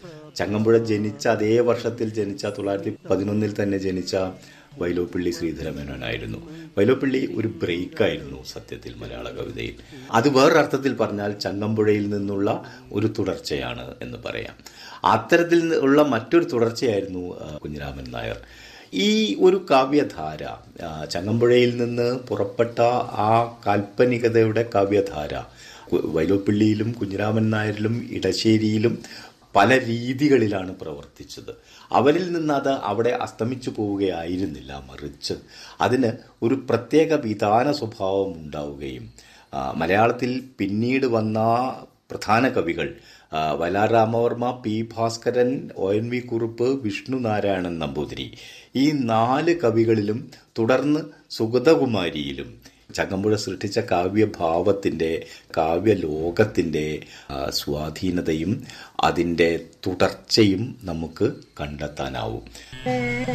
ചങ്ങമ്പുഴ ജനിച്ച അതേ വർഷത്തിൽ ജനിച്ച തൊള്ളായിരത്തി പതിനൊന്നിൽ തന്നെ ജനിച്ച വൈലോപ്പിള്ളി ശ്രീധരമേനോനായിരുന്നു വൈലോപ്പിള്ളി ഒരു ബ്രേക്കായിരുന്നു സത്യത്തിൽ മലയാള കവിതയിൽ അത് വേറൊരർത്ഥത്തിൽ പറഞ്ഞാൽ ചങ്ങമ്പുഴയിൽ നിന്നുള്ള ഒരു തുടർച്ചയാണ് എന്ന് പറയാം അത്തരത്തിൽ ഉള്ള മറ്റൊരു തുടർച്ചയായിരുന്നു ആ, കുഞ്ഞിരാമൻ നായർ ഈ ഒരു കാവ്യധാര ആ, ചങ്ങമ്പുഴയിൽ നിന്ന് പുറപ്പെട്ട ആ കാൽപ്പനികതയുടെ കാവ്യധാര കു- വൈലോപ്പിള്ളിയിലും കുഞ്ഞിരാമൻ നായരിലും ഇടശ്ശേരിയിലും പല രീതികളിലാണ് പ്രവർത്തിച്ചത് അവരിൽ നിന്ന് അത് അവിടെ അസ്തമിച്ചു പോവുകയായിരുന്നില്ല മറിച്ച് അതിന് ഒരു പ്രത്യേക വിധാന സ്വഭാവം ഉണ്ടാവുകയും ആ, മലയാളത്തിൽ പിന്നീട് വന്ന പ്രധാന കവികൾ ആ, Vayalar Ramavarma P Bhaskaran O N V Kurup Vishnu Narayanan Namboothiri ഈ നാല് കവികളിലും തുടർന്ന് സുഗതകുമാരിയിലും ചങ്ങമ്പുഴ സൃഷ്ടിച്ച കാവ്യഭാവത്തിൻ്റെ കാവ്യലോകത്തിൻ്റെ ആ, സ്വാധീനതയും അതിൻ്റെ തുടർച്ചയും നമുക്ക് കണ്ടെത്താനാവും